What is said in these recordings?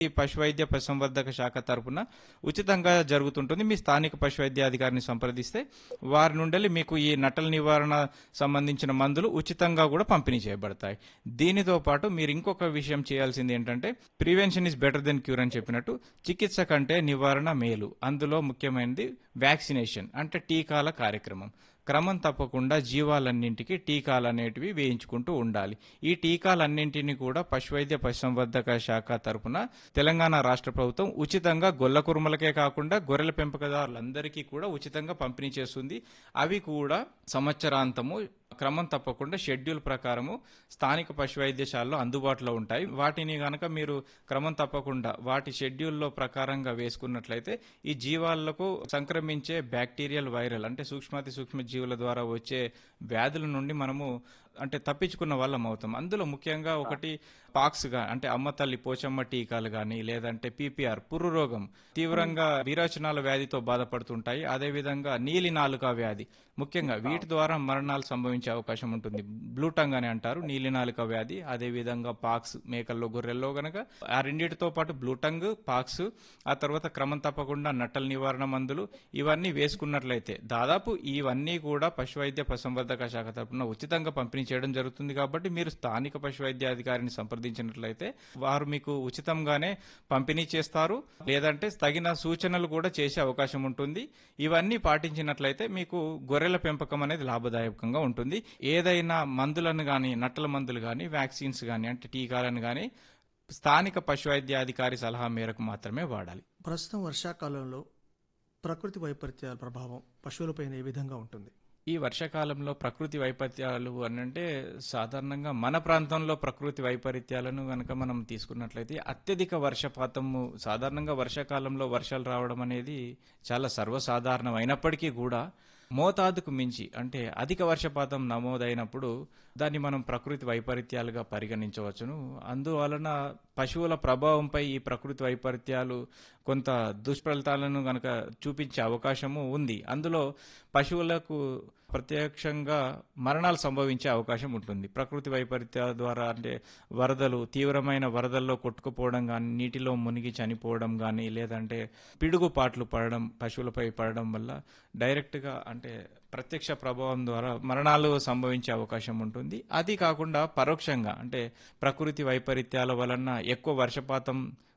ఈ పశువైద్య పశుసంవర్ధక శాఖ తరపున ఉచితంగా జరుగుతుంటుంది మీ స్థానిక పశువైద్య అధికారిని సంప్రదిస్తే వారి నుండి మీకు ఈ నట్టల నివారణ సంబంధించిన మందులు ఉచితంగా కూడా పంపిణీ చేయబడతాయి దీనితో పాటు మీరు ఇంకొక విషయం చేయాల్సింది ఏంటంటే prevention is better than cure అని చెప్పినట్టు చికిత్స కంటే నివారణ మేలు అందులో ముఖ్యమైనది వ్యాక్సినేషన్ అంటే టీకాల కార్యక్రమం క్రమం తప్పకుండా జీవాలన్నింటికి టీకాలు అనేటివి వేయించుకుంటూ ఉండాలి ఈ టీకాలన్నింటినీ కూడా పశువైద్య పశుసంవర్ధక శాఖ తరపున తెలంగాణ రాష్ట్ర ప్రభుత్వం ఉచితంగా గొల్ల కురుమలకే కాకుండా గొర్రెల పెంపకదారులందరికీ కూడా ఉచితంగా పంపిణీ చేస్తుంది అవి కూడా సంవత్సరాంతము క్రమం తప్పకుండా షెడ్యూల్ ప్రకారము స్థానిక పశు వైద్యశాలలో అందుబాటులో ఉంటాయి వాటిని గనక మీరు క్రమం తప్పకుండా వాటి షెడ్యూల్లో ప్రకారంగా వేసుకున్నట్లయితే ఈ జీవాలకు సంక్రమించే బ్యాక్టీరియల్ వైరల్ అంటే సూక్ష్మాతి సూక్ష్మ జీవుల ద్వారా వచ్చే వ్యాధుల నుండి మనము అంటే తప్పించుకున్న వాళ్ళం అవుతాం అందులో ముఖ్యంగా ఒకటి పాక్స్ గా అంటే అమ్మ తల్లి పోచమ్మ టీకాలు కానీ లేదంటే పీపీఆర్ పుర్రు రోగం తీవ్రంగా విరోచనాల వ్యాధితో బాధపడుతుంటాయి అదేవిధంగా నీలి నాలుక వ్యాధి ముఖ్యంగా వీటి ద్వారా మరణాలు సంభవించే అవకాశం ఉంటుంది బ్లూటంగ్ అని అంటారు నీలి నాలుక వ్యాధి అదేవిధంగా పాక్స్ మేకల్లో గొర్రెల్లో గనక ఆ రెండింటితో పాటు బ్లూటంగ్ పాక్స్ ఆ తర్వాత క్రమం తప్పకుండా నట్టల నివారణ మందులు ఇవన్నీ వేసుకున్నట్లయితే దాదాపు ఇవన్నీ కూడా పశువైద్య పశుసంవర్ధక శాఖ తరపున ఉచితంగా పంపిణీ చేయడం జరుగుతుంది కాబట్టి మీరు స్థానిక పశువైద్య అధికారిని సంప్రదించినట్లయితే వారు మీకు ఉచితంగానే పంపిణీ చేస్తారు లేదంటే తగిన సూచనలు కూడా చేసే అవకాశం ఉంటుంది ఇవన్నీ పాటించినట్లయితే మీకు గొర్రెల పెంపకం అనేది లాభదాయకంగా ఉంటుంది ఏదైనా మందులను కానీ నట్టల మందులు కానీ వ్యాక్సిన్స్ కానీ అంటే టీకాలను కానీ స్థానిక పశువైద్యాధికారి సలహా మేరకు మాత్రమే వాడాలి ప్రస్తుతం వర్షాకాలంలో ప్రకృతి వైపరీత్యాల ప్రభావం పశువులపైన ఏ విధంగా ఉంటుంది ఈ వర్షాకాలంలో ప్రకృతి వైపరీత్యాలు అని అంటే సాధారణంగా మన ప్రాంతంలో ప్రకృతి వైపరీత్యాలను కనుక మనం తీసుకున్నట్లయితే అత్యధిక వర్షపాతము సాధారణంగా వర్షాకాలంలో వర్షాలు రావడం అనేది చాలా సర్వసాధారణం అయినప్పటికీ కూడా మోతాదుకు మించి అంటే అధిక వర్షపాతం నమోదైనప్పుడు దాన్ని మనం ప్రకృతి వైపరీత్యాలుగా పరిగణించవచ్చును అందువలన పశువుల ప్రభావంపై ఈ ప్రకృతి వైపరీత్యాలు కొంత దుష్ఫలితాలను గనక చూపించే అవకాశము ఉంది అందులో పశువులకు ప్రత్యక్షంగా మరణాలు సంభవించే అవకాశం ఉంటుంది ప్రకృతి వైపరీత్యాల ద్వారా అంటే వరదలు తీవ్రమైన వరదల్లో కొట్టుకుపోవడం కానీ నీటిలో మునిగి చనిపోవడం కానీ లేదంటే పిడుగుపాట్లు పడడం పశువులపై పడడం వల్ల డైరెక్ట్గా అంటే ప్రత్యక్ష ప్రభావం ద్వారా మరణాలు సంభవించే అవకాశం ఉంటుంది అది కాకుండా పరోక్షంగా అంటే ప్రకృతి వైపరీత్యాల వలన ఎక్కువ వర్షపాతం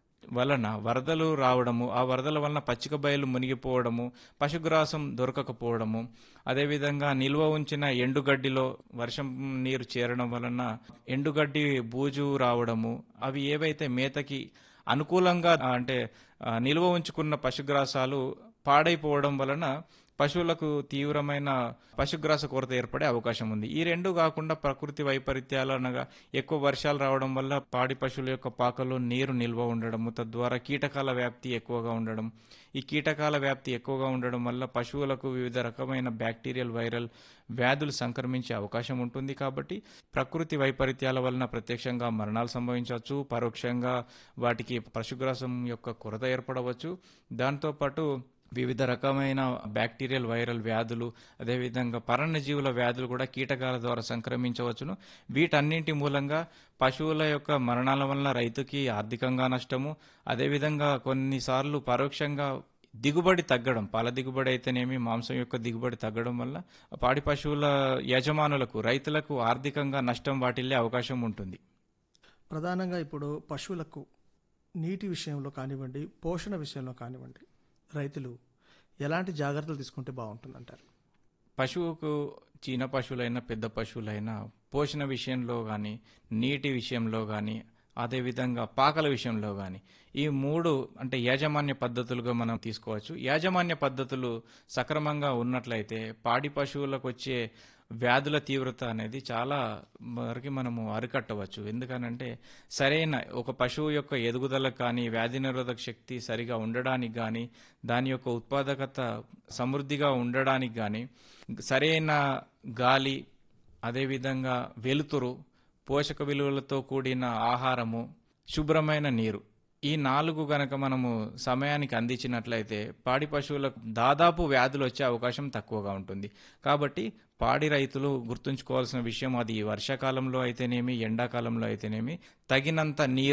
వలన వరదలు రావడము ఆ వరదల వలన పచ్చిక బయలు మునిగిపోవడము పశుగ్రాసం దొరకకపోవడము అదేవిధంగా నిల్వ ఉంచిన ఎండుగడ్డిలో వర్షం నీరు చేరడం వలన ఎండుగడ్డి బూజు రావడము అవి ఏవైతే మేతకి అనుకూలంగా అంటే ఆ, నిల్వ ఉంచుకున్న పశుగ్రాసాలు పాడైపోవడం వలన పశువులకు తీవ్రమైన పశుగ్రాస కొరత ఏర్పడే అవకాశం ఉంది ఈ రెండు కాకుండా ప్రకృతి వైపరీత్యాలు అనగా ఎక్కువ వర్షాలు రావడం వల్ల పాడి పశువుల యొక్క పాకలో నీరు నిల్వ ఉండడము తద్వారా కీటకాల వ్యాప్తి ఎక్కువగా ఉండడం ఈ కీటకాల వ్యాప్తి ఎక్కువగా ఉండడం వల్ల పశువులకు వివిధ రకమైన బ్యాక్టీరియల్ వైరల్ వ్యాధులు సంక్రమించే అవకాశం ఉంటుంది కాబట్టి ప్రకృతి వైపరీత్యాల వలన ప్రత్యక్షంగా మరణాలు సంభవించవచ్చు పరోక్షంగా వాటికి పశుగ్రాసం యొక్క కొరత ఏర్పడవచ్చు దాంతోపాటు వివిధ రకమైన బ్యాక్టీరియల్ వైరల్ వ్యాధులు అదేవిధంగా పరణజీవుల వ్యాధులు కూడా కీటకాల ద్వారా సంక్రమించవచ్చును వీటన్నింటి మూలంగా పశువుల యొక్క మరణాల వలన రైతుకి ఆర్థికంగా నష్టము అదేవిధంగా కొన్నిసార్లు పరోక్షంగా దిగుబడి తగ్గడం పాల దిగుబడి అయితేనేమి మాంసం యొక్క దిగుబడి తగ్గడం వల్ల పాడి పశువుల యజమానులకు రైతులకు ఆర్థికంగా నష్టం వాటిల్లే అవకాశం ఉంటుంది ప్రధానంగా ఇప్పుడు పశువులకు నీటి విషయంలో కానివ్వండి పోషణ విషయంలో కానివ్వండి రైతులు ఎలాంటి జాగ్రత్తలు తీసుకుంటే బాగుంటుందంటారు పశువుకు చీన పశువులైనా పెద్ద పశువులైనా పోషణ విషయంలో కానీ నీటి విషయంలో కానీ అదేవిధంగా పాకల విషయంలో కానీ ఈ మూడు అంటే యాజమాన్య పద్ధతులుగా మనం తీసుకోవచ్చు యాజమాన్య పద్ధతులు సక్రమంగా ఉన్నట్లయితే పాడి పశువులకు వచ్చే వ్యాధుల తీవ్రత అనేది చాలా వరకు మనము అరికట్టవచ్చు ఎందుకనంటే సరైన ఒక పశువు యొక్క ఎదుగుదల కానీ వ్యాధి నిరోధక శక్తి సరిగా ఉండడానికి కానీ దాని యొక్క ఉత్పాదకత సమృద్ధిగా ఉండడానికి కానీ సరైన గాలి అదేవిధంగా వెలుతురు పోషక విలువలతో కూడిన ఆహారము శుభ్రమైన నీరు ఈ నాలుగు గనక మనము సమయానికి అందించినట్లయితే పాడి పశువులకు దాదాపు వ్యాధులు వచ్చే అవకాశం తక్కువగా ఉంటుంది కాబట్టి పాడి రైతులు గుర్తుంచుకోవాల్సిన విషయం అది వర్షాకాలంలో అయితేనేమి ఎండాకాలంలో అయితేనేమి తగినంత నీరు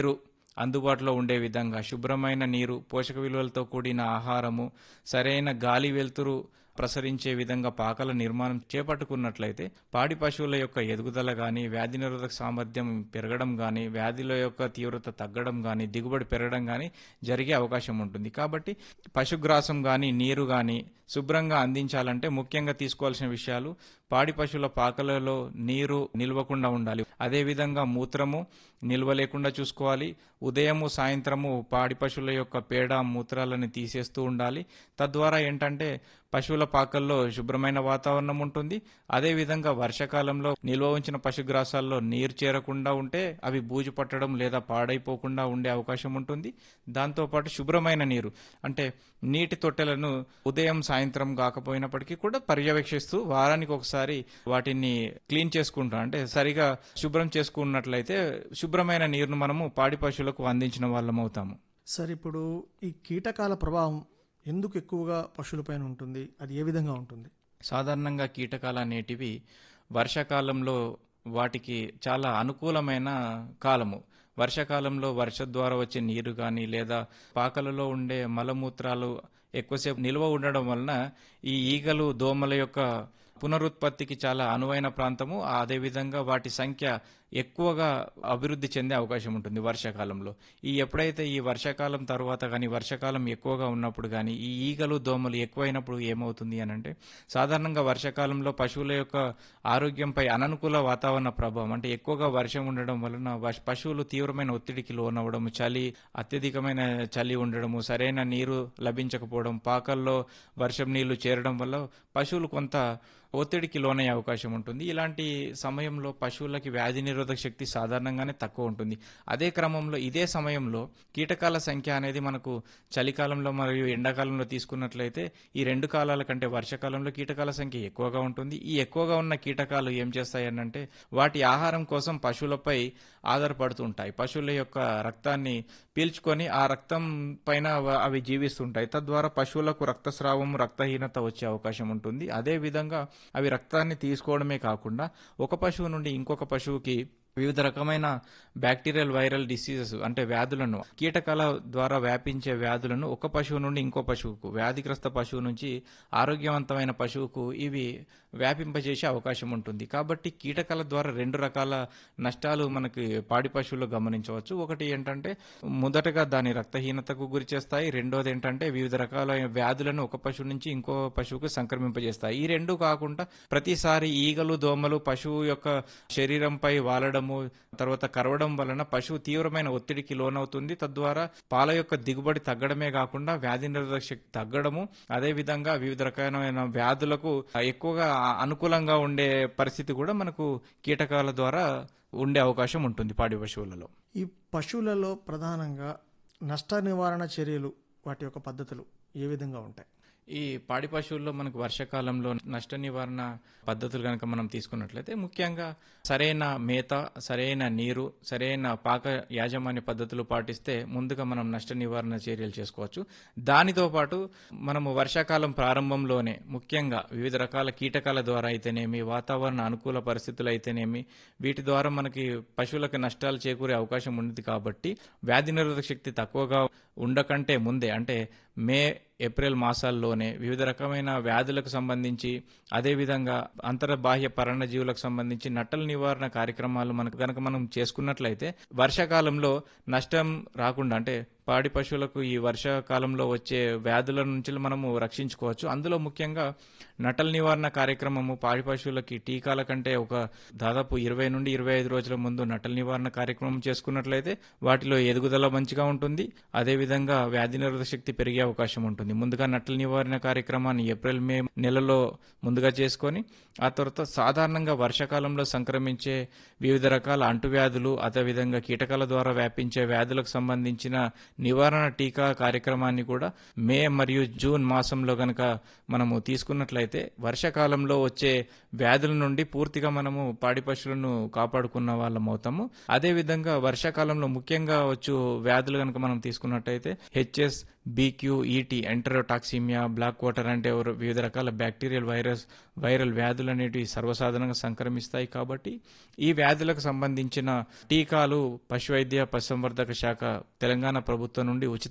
అందుబాటులో ఉండే విధంగా శుభ్రమైన నీరు పోషక విలువలతో కూడిన ఆహారము సరైన గాలి వెలుతురు ప్రసరించే విధంగా పాకల నిర్మాణం చేపట్టుకున్నట్లయితే పాడి పశువుల యొక్క ఎదుగుదల కానీ వ్యాధి నిరోధక సామర్థ్యం పెరగడం కానీ వ్యాధుల యొక్క తీవ్రత తగ్గడం కానీ దిగుబడి పెరగడం కానీ జరిగే అవకాశం ఉంటుంది కాబట్టి పశుగ్రాసం కానీ నీరు కానీ శుభ్రంగా అందించాలంటే ముఖ్యంగా తీసుకోవాల్సిన విషయాలు పాడి పశువుల పాకలలో నీరు నిల్వకుండా ఉండాలి అదేవిధంగా మూత్రము నిల్వ లేకుండా చూసుకోవాలి ఉదయము సాయంత్రము పాడి పశువుల యొక్క పేడ మూత్రాలను తీసేస్తూ ఉండాలి తద్వారా ఏంటంటే పశువుల పాకల్లో శుభ్రమైన వాతావరణం ఉంటుంది అదేవిధంగా వర్షాకాలంలో నిల్వ ఉంచిన పశుగ్రాసాల్లో నీరు చేరకుండా ఉంటే అవి బూజు పట్టడం లేదా పాడైపోకుండా ఉండే అవకాశం ఉంటుంది దాంతోపాటు శుభ్రమైన నీరు అంటే నీటి తొట్టెలను ఉదయం సాయంత్రం కాకపోయినప్పటికీ కూడా పర్యవేక్షిస్తూ వారానికి ఒకసారి వాటిని క్లీన్ చేసుకుంటాం అంటే సరిగా శుభ్రం చేసుకున్నట్లయితే శుభ్రమైన నీరును మనము పాడి పశువులకు అందించిన వాళ్ళం అవుతాము సార్ ఇప్పుడు ఈ కీటకాల ప్రభావం ఎందుకు ఎక్కువగా పశువులపైన ఉంటుంది అది ఏ విధంగా ఉంటుంది సాధారణంగా కీటకాలు అనేటివి వర్షాకాలంలో వాటికి చాలా అనుకూలమైన కాలము వర్షాకాలంలో వర్ష ద్వారా వచ్చే నీరు కానీ లేదా పాకలలో ఉండే మలమూత్రాలు ఎక్కువసేపు నిల్వ ఉండడం వలన ఈ ఈగలు దోమల యొక్క పునరుత్పత్తికి చాలా అనువైన ప్రాంతము అదేవిధంగా వాటి సంఖ్య ఎక్కువగా అభివృద్ధి చెందే అవకాశం ఉంటుంది వర్షాకాలంలో ఈ ఎప్పుడైతే ఈ వర్షాకాలం తర్వాత కానీ వర్షాకాలం ఎక్కువగా ఉన్నప్పుడు కానీ ఈ ఈగలు దోమలు ఎక్కువైనప్పుడు ఏమవుతుంది అని అంటే సాధారణంగా వర్షాకాలంలో పశువుల యొక్క ఆరోగ్యంపై అననుకూల వాతావరణ ప్రభావం అంటే ఎక్కువగా వర్షం ఉండడం వలన వష్- పశువులు తీవ్రమైన ఒత్తిడికి లోనవ్వడం చలి అత్యధికమైన చలి ఉండడము సరైన నీరు లభించకపోవడం పాకల్లో వర్షం నీళ్లు చేరడం వల్ల పశువులు కొంత ఒత్తిడికి లోనయ్యే అవకాశం ఉంటుంది ఇలాంటి సమయంలో పశువులకి వ్యాధి నిరోధక శక్తి సాధారణంగానే తక్కువ ఉంటుంది అదే క్రమంలో ఇదే సమయంలో కీటకాల సంఖ్య అనేది మనకు చలికాలంలో మరియు ఎండాకాలంలో తీసుకున్నట్లయితే ఈ రెండు కాలాల కంటే వర్షాకాలంలో కీటకాల సంఖ్య ఎక్కువగా ఉంటుంది ఈ ఎక్కువగా ఉన్న కీటకాలు ఏం చేస్తాయనంటే వాటి ఆహారం కోసం పశువులపై ఆధారపడుతూ ఉంటాయి పశువుల యొక్క రక్తాన్ని పీల్చుకొని ఆ రక్తం పైన వ- అవి జీవిస్తుంటాయి తద్వారా పశువులకు రక్తస్రావం రక్తహీనత వచ్చే అవకాశం ఉంటుంది అదే విధంగా అవి రక్తాన్ని తీసుకోవడమే కాకుండా ఒక పశువు నుండి ఇంకొక పశువుకి వివిధ రకమైన బ్యాక్టీరియల్ వైరల్ డిసీజెస్ అంటే వ్యాధులను కీటకాల ద్వారా వ్యాపించే వ్యాధులను ఒక పశువు నుండి ఇంకో పశువుకు వ్యాధిగ్రస్త పశువు నుంచి ఆరోగ్యవంతమైన పశువుకు ఇవి వ్యాపింపజేసే అవకాశం ఉంటుంది కాబట్టి కీటకాల ద్వారా రెండు రకాల నష్టాలు మనకి పాడి పశువులు గమనించవచ్చు ఒకటి ఏంటంటే మొదటగా దాని రక్తహీనతకు గురి చేస్తాయి రెండోది ఏంటంటే వివిధ రకాల వ్యాధులను ఒక పశువు నుంచి ఇంకో పశువుకు సంక్రమింపజేస్తాయి ఈ రెండు కాకుండా ప్రతిసారి ఈగలు దోమలు పశువు యొక్క శరీరంపై వాలడము తర్వాత కరవడం వలన పశువు తీవ్రమైన ఒత్తిడికి లోనవుతుంది తద్వారా పాల యొక్క దిగుబడి తగ్గడమే కాకుండా వ్యాధి నిరోధక శక్తి తగ్గడము అదే విధంగా వివిధ రకమైన వ్యాధులకు ఎక్కువగా అనుకూలంగా ఉండే పరిస్థితి కూడా మనకు కీటకాల ద్వారా ఉండే అవకాశం ఉంటుంది పాడి పశువులలో ఈ పశువులలో ప్రధానంగా నష్ట నివారణ చర్యలు వాటి యొక్క పద్ధతులు ఏ విధంగా ఉంటాయి ఈ పాడి పశువుల్లో మనకు వర్షాకాలంలో నష్ట నివారణ పద్ధతులు కనుక మనం తీసుకున్నట్లయితే ముఖ్యంగా సరైన మేత సరైన నీరు సరైన పాక యాజమాన్య పద్ధతులు పాటిస్తే ముందుగా మనం నష్ట నివారణ చర్యలు చేసుకోవచ్చు దానితో పాటు మనము వర్షాకాలం ప్రారంభంలోనే ముఖ్యంగా వివిధ రకాల కీటకాల ద్వారా అయితేనేమి వాతావరణ అనుకూల పరిస్థితులు అయితేనేమి వీటి ద్వారా మనకి పశువులకు నష్టాలు చేకూరే అవకాశం ఉంది కాబట్టి వ్యాధి నిరోధక శక్తి తక్కువగా ఉండకంటే ముందే అంటే మే ఏప్రిల్ మాసాల్లోనే వివిధ రకమైన వ్యాధులకు సంబంధించి అదేవిధంగా అంతర్బాహ్య పరణజీవులకు సంబంధించి నట్టల నివారణ కార్యక్రమాలు మనకు గనక మనం చేసుకున్నట్లయితే వర్షాకాలంలో నష్టం రాకుండా అంటే పాడి పశువులకు ఈ వర్షాకాలంలో వచ్చే వ్యాధుల నుంచి మనము రక్షించుకోవచ్చు అందులో ముఖ్యంగా నటల నివారణ కార్యక్రమము పాడి పశువులకి టీకాల కంటే ఒక దాదాపు ఇరవై నుండి ఇరవై ఐదు రోజుల ముందు నటల నివారణ కార్యక్రమం చేసుకున్నట్లయితే వాటిలో ఎదుగుదల మంచిగా ఉంటుంది అదేవిధంగా వ్యాధి నిరోధక శక్తి పెరిగే అవకాశం ఉంటుంది ముందుగా నటల నివారణ కార్యక్రమాన్ని ఏప్రిల్ మే నెలలో ముందుగా చేసుకొని ఆ తర్వాత సాధారణంగా వర్షాకాలంలో సంక్రమించే వివిధ రకాల అంటువ్యాధులు అదేవిధంగా కీటకాల ద్వారా వ్యాపించే వ్యాధులకు సంబంధించిన నివారణ టీకా కార్యక్రమాన్ని కూడా మే మరియు జూన్ మాసంలో గనక మనము తీసుకున్నట్లయితే వర్షాకాలంలో వచ్చే వ్యాధుల నుండి పూర్తిగా మనము పాడి పశువులను కాపాడుకున్న వాళ్ళం అవుతాము అదేవిధంగా వర్షాకాలంలో ముఖ్యంగా వచ్చు వ్యాధులు కనుక మనం తీసుకున్నట్టయితే HS BQ ET enterotoxaemia black water అంటే వివిధ రకాల బ్యాక్టీరియల్ వైరస్ వైరల్ వ్యాధులు అనేటివి సర్వసాధారణంగా సంక్రమిస్తాయి కాబట్టి ఈ వ్యాధులకు సంబంధించిన టీకాలు పశువైద్య పశుసంవర్ధక శాఖ తెలంగాణ ప్రభుత్వం నుండి ఉచిత